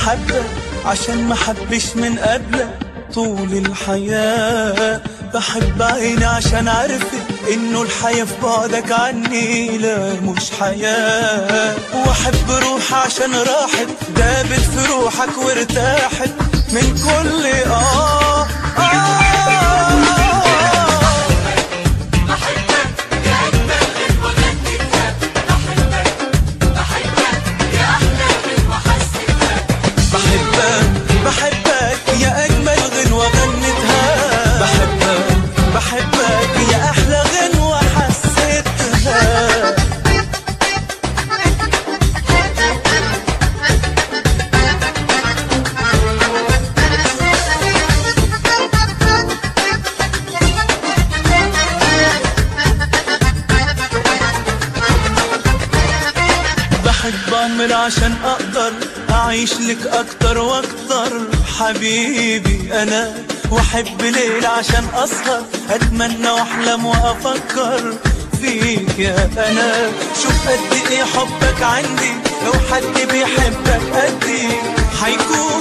المحبة عشان ما حبش من قبلك طول الحياة بحب عيني عشان عرفت انه الحياة في بعدك عني لا مش حياة واحب روحي عشان راحت دابت في روحك وارتاحت من كل اه, آه بحبك بحبك يا أجمل غنوة غنتها بحبك بحبك يا أحلى غنوة حسيتها بحب أعمل عشان أقدر أعيش لك أكتر وأكتر حبيبي أنا وأحب ليل عشان أسهر أتمنى وأحلم وأفكر فيك يا أنا شوف قد إيه حبك عندي لو حد بيحبك قدي حيكون